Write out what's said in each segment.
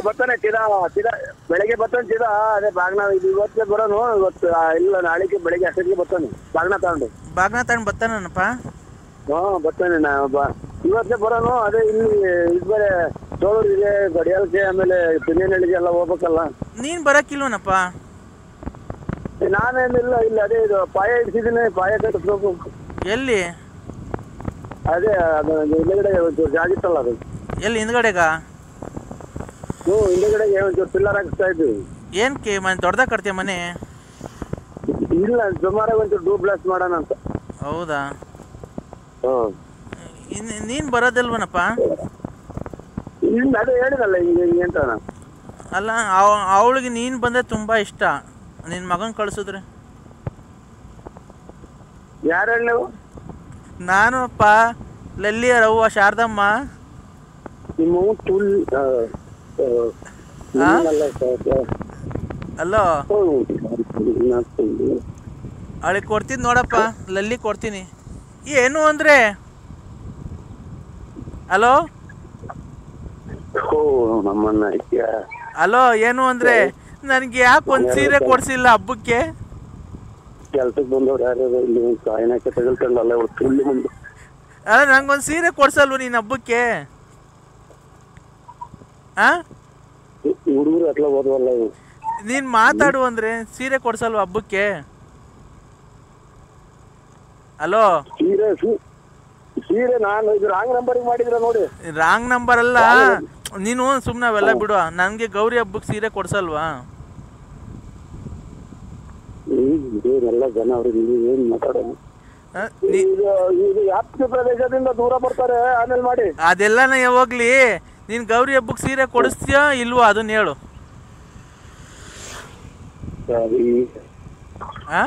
ಬರ್ತಾನೆ ಚಿದ ಚಿದ ಬೆಳಗ್ಗೆ ಬರ್ತಾನೆ ಚಿದ ಅದೇ ಬಾಗ್ನ ಇದು ಇವತ್ತೇ ಬರೋನು ಇವತ್ತು ಆ, ಇಲ್ಲ ನಾಳೆಗೆ ಬೆಳಗ್ಗೆ ಅಷ್ಟೊತ್ತಿಗೆ ಬರ್ತಾನೆ ಬಾಗ್ನ ತಗೊಂಡು ಬಾಗ್ನ ತಗೊಂಡು ಬರ್ತಾನಪ್ಪ ಹಾ ಬರ್ತಾನೆ ನಾ ಬ- ಇವತ್ತೇ ಬರೋನು ಅದೇ ಇಲ್ಲಿ ಇದು ಬೇರೆ ಸೋಲೂರಿಗೆ ಗಡಿಯಾಲಕ್ಕೆ ಆಮೇಲೆ ತಿನ್ನೇನಳ್ಳಿಗೆ ಎಲ್ಲ ಹೋಗ್ಬೇಕಲ್ಲ ನೀನು ಬರೋಕ್ಕಿಲ್ವನಪ್ಪ ನಾನೇನಿಲ್ಲ ಇಲ್ಲ ಅದೇ ಇದು ಪಾಯ ಇಡ್ಸಿದ್ದೀನಿ ಪಾಯ ಕಟ್ಟಿಸ್ಬೇಕು ಎಲ್ಲಿ ಅದೇ ಅದು ಹಿಂದಗಡೆ ಒಂಚೂರು ಜಾಗಿತ್ತಲ್ಲ ಅದು ಎಲ್ಲಿ ಹಿಂದ್ಗಡೆಗ ಹ್ಞೂ ಹಿಂದಗಡೆಗೆ ಒಂಚೂರು ಪಿಲ್ಲರ್ ಹಾಕಿಸ್ತಾ ಇದ್ವಿ ಏನಕ್ಕೆ ಮನೆ ದೊಡ್ಡದಾಗ ಕಟ್ತೀಯ ಮನೆ ಇಲ್ಲ ಸುಮಾರಾಗಿ ಒಂಚೂರು ಡೂ ಬ್ಲಾಸ್ಟ್ ಮಾಡೋಣ ಅಂತ ಹೌದಾ ಹ್ಞೂ ಇನ್- ನೀನ್ ಬರೋದಿಲ್ವನಪ್ಪ ಇಲ್ಲ ಅದೇ ಹೇಳಿದಲ್ಲ ಹಿಂಗೆ ಹಿಂಗೆ ಅಂತ ನಾನು. ಅಲ್ಲ ಅವಳಿಗೆ ನೀನು ಬಂದರೆ ತುಂಬ ಇಷ್ಟ ನಿನ್ನ ಮಗನ ಕಳಿಸಿದ್ರೆ ಯಾರು ಹೇಳಿ ನೀವು ನಾನು ಅಪ್ಪ ಲಲ್ಲಿ ರವ್ವ ಶಾರದಮ್ಮ ನಿಮ್ಮ ತುಲ್ ಆ, ಆ, ನಿಮ್ಮಲ್ಲ ಸರ್, ಸರ್. ಅಲ್ಲೋ ಓ, ನಾನ್ ತುಲ್. ಅವಳಿಗೆ ಕೊಡ್ತೀನಿ ನೋಡಪ್ಪ ಲಲ್ಲಿ ಕೊಡ್ತೀನಿ ಏನು ಅಂದರೆ ಹಲೋ ಓ ನಮ್ಮನ್ನ ಐತ್ಯಾ ಹಲೋ ಏನು ಅಂದರೆ ನನಗೆ ಯಾಕೆ ಒಂದು ಸೀರೆ ಕೊಡಿಸಿಲ್ಲ ಹಬ್ಬಕ್ಕೆ ಕೆಲ್ಸಕ್ಕೆ ಬಂದವ್ರು ಯಾರು ಇಲ್ಲಿ ಕಾಯಿನಕ್ಕೆ ತಗೊಳ್ಕೊಂಡಲ್ಲ ಅವ್ರು ತುಳ್ಳಿ ಮುಂದೆ ಅಲ್ಲ ನಂಗೊಂದು ಸೀರೆ ಕೊಡ್ಸಲ್ವ ನೀನು ಹಬ್ಬಕ್ಕೆ ಹಾಂ ಹುಡುಗರು ಅಟ್ಲ ಹೋದ್ವಲ್ಲ ಇವು. ನೀನು ಮಾತಾಡು ಅಂದರೆ ಸೀರೆ ಕೊಡ್ಸಲ್ವ ಹಬ್ಬಕ್ಕೆ ಹಲೋ ಸೀರೆ ಸೀ- ಸೀರೆ ನಾನು ಇದು ರಾಂಗ್ ನಂಬರಿಗೆ ಮಾಡಿದ್ರ ನೋಡಿ ರಾಂಗ್ ನಂಬರ್ ಅಲ್ಲ ನೀನು ಸುಮ್ಮನೆ ಅವೆಲ್ಲ ಬಿಡು ನನಗೆ ಗೌರಿ ಹಬ್ಬಕ್ಕೆ ಸೀರೆ ಕೊಡ್ಸಲ್ವಾ ಏನೆಲ್ಲ ಜನ ಅವ್ರಿಗೆ ನೀವು ಏನ್ ಮಾತಾಡೋದು ಆ, ನೀ- ಇದು ಇದು ವ್ಯಾಪ್ತಿ ಪ್ರದೇಶದಿಂದ ದೂರ ಬರ್ತಾರೆ ಆಮೇಲೆ ಮಾಡಿ ಅದೆಲ್ಲನ ಹೋಗ್ಲಿ ನೀನು ಗೌರಿ ಹಬ್ಬಕ್ಕೆ ಸೀರೆ ಕೊಡಿಸ್ತೀಯೋ ಇಲ್ವೋ ಅದನ್ನ ಹೇಳು ಸರಿ. ಆ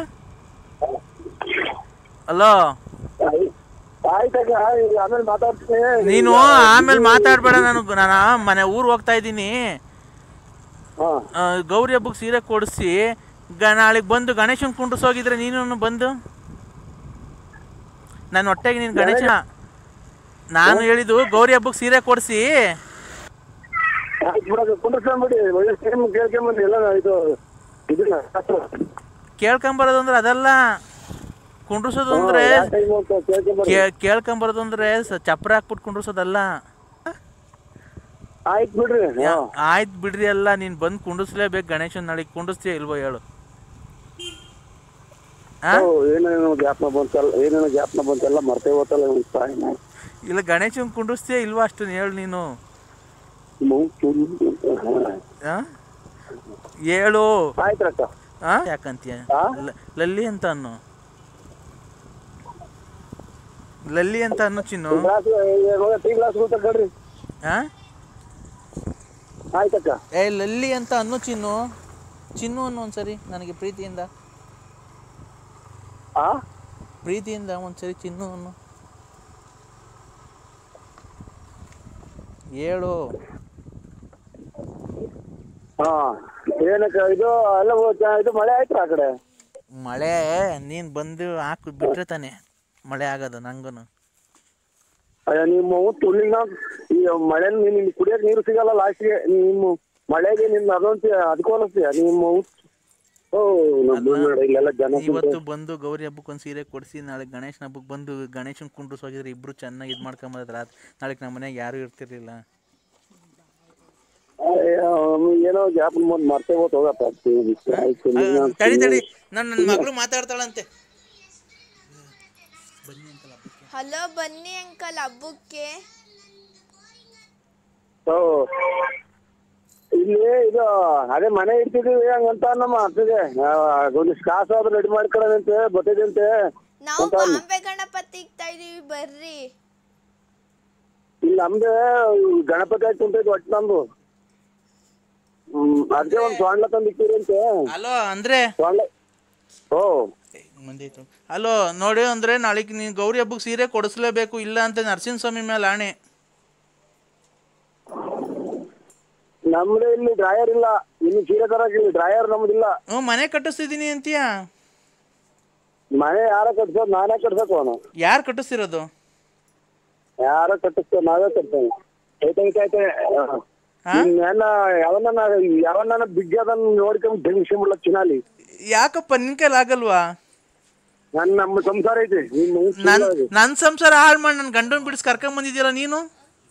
ಹಲೋ ಆಯ್- ಆಯ್ತಕ್ಕ ಈಗ ಆಮೇಲೆ ಮಾತಾಡ್ತೀನಿ ನೀನು ಆಮೇಲೆ ಮಾತಾಡಬೇಡ ನಾನು ನಾನು ಮನೆ ಊರು ಹೋಗ್ತಾ ಇದ್ದೀನಿ ಹಾ ಆ, ಗೌರಿ ಹಬ್ಬಕ್ಕೆ ಸೀರೆ ಕೊಡಿಸಿ ಗ ನಾಳೆಗೆ ಬಂದು ಗಣೇಶನ್ ಕುಂಡ್ರಿಸೋಗಿದ್ರೆ ನೀನು ಬಂದು ನನ್ನ ಹೊಟ್ಟೆಗೆ ನೀನು ಗಣೇಶ ನಾನು ಹೇಳಿದ್ದು ಗೌರಿ ಹಬ್ಬಕ್ಕೆ ಸೀರೆ ಕೊಡಿಸಿ ಆಯ್ತು ಬಿಡೋದು ಕುಂಡ್ರಸ್ಕೊಂಡ್ಬಿಡಿ ಒಳ್ಳೆ ಸೇಮ್ ಕೇಳ್ಕೊಂಬಂದು ಎಲ್ಲ ಇದು ಇದನ್ನ ಕೇಳ್ಕೊಂಬರೋದು ಅಂದ್ರೆ ಅದಲ್ಲ ಕುಂಡ್ರಿಸೋದು ಅಂದ್ರೆ ಯಾವ time ಅಂತ ಕೇಳ್ಕೊಂಬರ್ರಿ. ಕೇ- ಕೇಳ್ಕೊಂಬರೋದು ಅಂದ್ರೆ ಸ- ಚಪ್ರ ಹಾಕ್ಬಿಟ್ಟು ಕುಂಡ್ರಿಸೋದಲ್ಲ ಆಯ್ತು ಬಿಡ್ರಿ ಹಾ. ಆಯ್ತು ಬಿಡ್ರಿ ಅಲ್ಲ ನೀನು ಬಂದು ಕುಂಡಿಸ್ಲೇಬೇಕು ಗಣೇಶನ್ ನಾಳೆಗೆ ಕುಂಡಿಸ್ತೀಯ ಇಲ್ವೋ ಹೇಳು ಆ? ಓ, ಏನೇನೋ ಜ್ಞಾಪನ ಬಂತಲ್ಲ ಏನೇನೋ ಜ್ಞಾಪನ ಬಂತೆಲ್ಲ ಮರ್ತೇ ಹೋತಲ್ಲ ಇವ್ನಿಗೆ ಸಾಯ್ನ. ಇಲ್ಲ ಗಣೇಶನ್ ಕುಂಡಿಸ್ತೀಯ ಇಲ್ವೋ ಅಷ್ಟು ಹೇಳು ನೀನು ಮೂಗ್ ತುಳ್ಳಿ ಹಾ. ಆ? ಹೇಳು ಆಯ್ತ್ರಕ್ಕ ಆ? ಯಾಕಂತೀಯ ಆ? ಲ- ಲಲ್ಲಿ ಅಂತ ಅನ್ನು ಲಲ್ಲಿ ಅಂತ ಅನ್ನು ಚಿನ್ನು ಗ್ಲಾಸ್ ಟೀ ಗ್ಲಾಸ್ ತಗೊಳ್ರಿ ಆ? ಆಯ್ತಕ್ಕ ಏ ಲಲ್ಲಿ ಅಂತ ಅನ್ನು ಚಿನ್ನು ಚಿನ್ನು ಅನ್ನು ಒಂದ್ಸರಿ ನನಗೆ ಪ್ರೀತಿಯಿಂದ ಆ ಪ್ರೀತಿಯಿಂದ ಒಂದ್ಸರಿ ಚಿನ್ನು ಅನ್ನು ಹೇಳು ಹಾ ಏನಕ್ಕ ಇದು ಎಲ್ಲ ಓ- ಚ- ಇದು ಮಳೆ ಆಯ್ತ್ರ ಆ ಕಡೆ ಮಳೆ ನೀನು ಬಂದು ಹಾಕು ಬಿಟ್ರೆ ತಾನೆ ಮಳೆ ಆಗೋದು ನಂಗೂ ಅಯ್ಯ ನಿಮ್ಮ ತುಳ್ಳಿನ ಈ ಮಳೆ ನಿನ್ ಕುಡಿಯಕ್ ನೀರು ಸಿಗಲ್ಲ ಲಾಸ್ಟ್ಗೆ ನಿಮ್ಮ ಮಳೆಗೆ ನಿನ್ ಅದೊಂದು ಅದಕ್ಕೂ ಅನಿಸ್ತೀಯ ನಿಮ್ಮ ಊ- ಓ ನಮ್ಮ ನೋಡಿ ಇಲ್ಲೆಲ್ಲ ಜನ ಇವತ್ತು ಬಂದು ಗೌರಿ ಹಬ್ಬಕ್ಕೆ ಒಂದು ಸೀರೆ ಕೊಡಿಸಿ ನಾಳೆ ಗಣೇಶನ ಹಬ್ಬಕ್ಕೆ ಬಂದು ಗಣೇಶನ ಕುಂಡ್ರಿಸ್ ಹೋಗಿದ್ರೆ ಇಬ್ರು ಚೆನ್ನಾಗಿ ಇದು ಮಾಡ್ಕೊಂಬಂದ್ರೆ ರಾತ್ ನಾಳೆಗೆ ನಮ್ಮ ಮನೆಗೆ ಯಾರೂ ಇರ್ತಿರ್ಲಿಲ್ಲ ಅಯ್ಯ, ಏನೋ ಗ್ಯಾಪ್ ಮುಂದ್ ಮರ್ತೇ ಹೋತ್ ಹೋಗಪ್ಪ ಆಯ್ತು ಆ, ತಡಿ ತಡಿ ನಾನು ನನ್ನ ಮಗಳು ಮಾತಾಡ್ತಾಳಂತೆ ಹಲೋ ಬನ್ನಿ ಅಂಕಲ್ ಹಬ್ಬಕ್ಕೆ ಓ ಇಲ್ಲಿ ಇದು ಅದೇ ಮನೆ ಇಡ್ತಿದೀವಿ ಹಂಗಂತ ನಮ್ಮ ಅತ್ತಿಗೆ ಒಂದಿಷ್ಟು ಕಾಸು ಆದ್ರೂ ರೆಡಿ ಮಾಡ್ಕೊಳ್ಳೋದಂತೆ ಬರ್ತದಂತೆ ನಾವು ಬಾಂಬೆ ಗಣಪತಿ ಇಕ್ತಾ ಇದೀವಿ ಬರ್ರಿ ಇಲ್ಲಿ ನಮ್ದು ಗಣಪತಿ ಆಯ್ತು ಕುಂತೈತಿ ಒಟ್ಟು ನಮ್ದು ಹ್ಮ್ ಅದಕ್ಕೆ ಒಂದು ಸೊಂಡ್ಲ ತಂದು ಇಕ್ಕಿರಿ ಅಂತೆ ಹಲೋ ಅಂದ್ರೆ ಸೊಂಡ್ಲ ಓ ಮುಂದೈತು ಹಲೋ ನೋಡಿ ಅಂದ್ರೆ ನಾಳೆಗೆ ನೀನು ಗೌರಿ ಹಬ್ಬಕ್ಕೆ ಸೀರೆ ಕೊಡಿಸ್ಲೇಬೇಕು ಇಲ್ಲ ಅಂತ ನರಸಿಂಹಸ್ವಾಮಿ ಮೇಲೆ ಆಣೆ ನಮ್ದು ಇಲ್ಲಿ ಡ್ರಾಯರ್ ಇಲ್ಲ ಇನ್ನು ಸೀರೆ ತರಕ್ ಇಲ್ಲಿ ಡ್ರಾಯರ್ ನಮ್ದಿಲ್ಲ ಹ್ಞೂ ಮನೆ ಕಟ್ಟಿಸ್ತಿದ್ದೀನಿ ಅಂತೀಯ ಮನೆ ಯಾರ ಕಟ್ಸೋದು ನಾನೇ ಕಟ್ಸಕ್ ಅವನು ಯಾರು ಕಟ್ಟಿಸ್ತಿರೋದು ಯಾರ ಕಟ್ಟಿಸ್ತೇವೆ ನಾವೇ ಕಟ್ತೇವೆ ಐತೆ ಐತೆ ಐತೆ ನಿನ್ನ ಯಾವನ್ನ ಯಾವನ್ನ ಬಿಗ್ಗದನ್ನ ನೋಡ್ಕೊಂಡ್ ಜಂಕ್ಷನ್ ಚಿನಾಲಿ ಯಾಕಪ್ಪ ನಿನ್ ಕೈಲಿ ಆಗಲ್ವಾ ನನ್ ನಮ್ಮ ಸಂಸಾರ ಐತಿ ನಿಮ್ ಮಗನ್ ನನ್ ಸುಳ್ಳು ಅದು. ನನ್ ಸಂಸಾರ ಹಾಳು ಮಾಡಿ ನನ್ ಗಂಡನ್ ಬಿಡಿಸ್ ಕರ್ಕೊಂಡ್ ಬಂದಿದ್ಯಲ್ಲ ನೀನು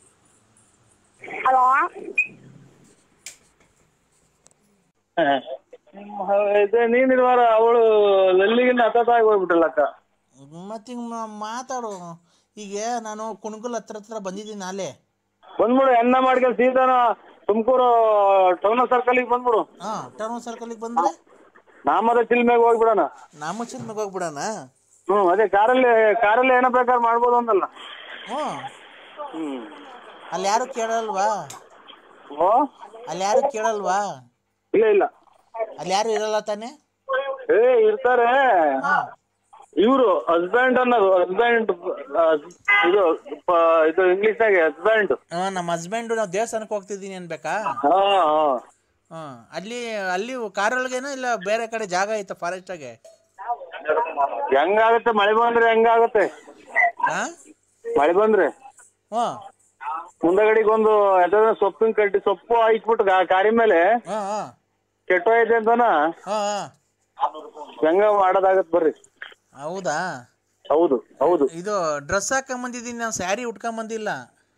ಇದು ನೀನಿರುವಾರ ಅವಳು ಲಲ್ಲಿಗಿನ್ನ ಹತ್ತಾಗಿ ಹೋಗ್ಬಿಟ್ಟಲ್ಲ ಅಕ್ಕ ಮತ್ತೆ ಮಾತಾಡು ಈಗ ನಾನು ಕುಣಗುಲ್ ಹತ್ರ ಹತ್ರ ಬಂದಿದ್ದೀನಿ ನಾಳೆ ಬಂದ್ಬಿಡು ಎಣ್ಣ ಮಾಡ್ಕೊಂಡು ಸೀದಾನ ತುಮಕೂರು ಟೌನ್ ಸರ್ಕಲಿಗೆ ಬಂದ್ಬಿಡು ಹಾ ಟೌನ್ ಸರ್ಕಲ್ಗೆ ಬಂದ್ರೆ ನಾಮದ ಚಿಲ್ಮೆಗೆ ಹೋಗ್ಬಿಡೋಣ ನಮ್ಮ ಚಿಲ್ಮೆಗೆ ಹೋಗ್ಬಿಡಣ ಹ್ಮ್ ಅದೇ ಕಾರಲ್ಲಿ ಕಾರಲ್ಲಿ ಏನೋ ಬೇಕಾದ್ರೆ ಮಾಡ್ಬೋದು ಅಂದಲ್ಲ ಹ್ಞೂ ಹ್ಮ್ ಅಲ್ಲಿ ಯಾರು ಕೇಳಲ್ವಾ ಓ ಅಲ್ಲಿ ಯಾರು ಕೇಳಲ್ವಾ ಇಲ್ಲ ಇಲ್ಲ ಅಲ್ಲಿ ಯಾರು ಇರಲ್ಲ ತಾನೆ ಏ ಇರ್ತಾರೆ ಹಾ ಇವರು ಹಸ್ಬೆಂಡ್ ಅನ್ನೋದು ಹಸ್ಬೆಂಡ್ ಇದು ಪ- ಇದು ಇಂಗ್ಲಿಷ್ನಾಗೆ ಹಸ್ಬೆಂಡ್ ಆ, ನಮ್ಮ ಹಸ್ಬೆಂಡು ನಾವು ದೇವಸ್ಥಾನಕ್ಕೆ ಹೋಗ್ತಿದ್ದೀನಿ ಅನ್ಬೇಕಾ ಹಾ ಹಾ ಹಾ ಅಲ್ಲಿ ಅಲ್ಲಿ ಕಾರೊಳಗೇನೋ ಇಲ್ಲ ಬೇರೆ ಕಡೆ ಜಾಗ ಐತ ಫಾರೆಸ್ಟಾಗೆ ಹೆಂಗಾಗತ್ತೆ ಮಳೆ ಬಂದ್ರೆ ಹೆಂಗಾಗತ್ತೆ ಹಾ ಮಳೆ ಬಂದ್ರೆ ಹ್ಞೂ ಮುಂದಗಡಿಗೆ ಒಂದು ಯಾವ್ದಾದ್ರು ಸೊಪ್ಪಿನ ಕಡ್ಡಿ ಸೊಪ್ಪು ಹಾಕ್ಬಿಟ್ಟು ಗಾ- ಕಾರಿ ಮೇಲೆ ಹಾಂ ಹಾಂ ಕೆಟ್ಟೋಯ್ತೆ ಅಂತನ ಹಾಂ ಹಾಂ ಹೆಂಗ ಮಾಡೋದಾಗತ್ ಬರ್ರಿ ಹೌದಾ ಹೌದು ಹೌದು ಇದು ಡ್ರೆಸ್ ಹಾಕೊಂಬಂದಿದ್ದೀನಿ ನಾನು ಸ್ಯಾರಿ ಉಟ್ಕೊಂಬಂದಿಲ್ಲ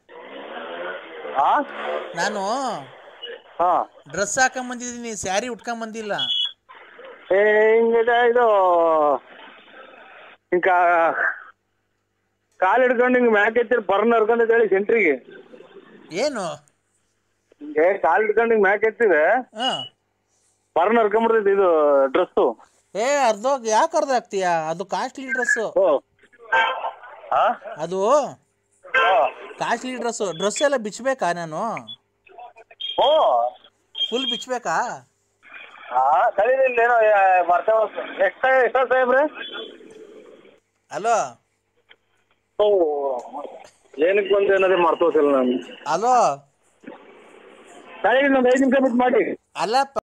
ಆ ನಾನು ಹಾ ಡ್ರೆಸ್ ಹಾಕೊಂಬಂದಿದ್ದೀನಿ ಸ್ಯಾರಿ ಉಟ್ಕೊಂಬಂದಿಲ್ಲ ಏ ಹಿಂಗಿದೆ ಇದು ಹಿಂಗ ಕಾಲ್ ಹಿಡ್ಕೊಂಡು ಹಿಂಗ್ ಮ್ಯಾಕ್ ಎತ್ತಿರ್ ಬರ್ನ್ ಹರ್ಕೊಂಡ್ ಹೇಳಿ ಸೆಂಟ್ರಿಗೆ ಏನು ಹಿಂಗೆ ಕಾಲ್ ಹಿಡ್ಕೊಂಡು ಹಿಂಗ್ ಮ್ಯಾಕ್ ಎತ್ತಿದೆ ಹಾಂ ಬರ್ನ್ ಹರ್ಕೊಂಡ್ಬಿಡ್ತೈತಿ ಇದು ಡ್ರೆಸ್ಸು ಏ ಅರ್ಧೋಗಿ ಯಾಕೆ ಅರ್ಧ ಆಗ್ತೀಯಾ ಅದು ಕಾಸ್ಟ್ಲಿ ಡ್ರೆಸ್ಸು ಓ ಆ ಅದು ಕಾಸ್ಟ್ಲಿ ಡ್ರೆಸ್ಸು ಡ್ರೆಸ್ ಎಲ್ಲ ಬಿಚ್ಚಬೇಕಾ ನಾನು ಓ ಫುಲ್ ಬಿಚ್ಚಬೇಕಾ ಹಾ ಕಲೀಲಿಲ್ಲ ಏನೋ ಬರ್ತಾ ಎಷ್ಟ ಎಷ್ಟ ಸಾಹೇಬ್ರೆ ಅಲೋ ಓ ಏನಕ್ಕೆ ಬಂದು ಏನದೇ ಮರ್ತೋಸಿಲ್ಲ ನಾನು ಅಲೋ ಕಳೀಲಿ ಒಂದು ಐದು ನಿಮಿಷ ಬಿಟ್ಟು ಮಾಡಿ ಅಲ್ಲ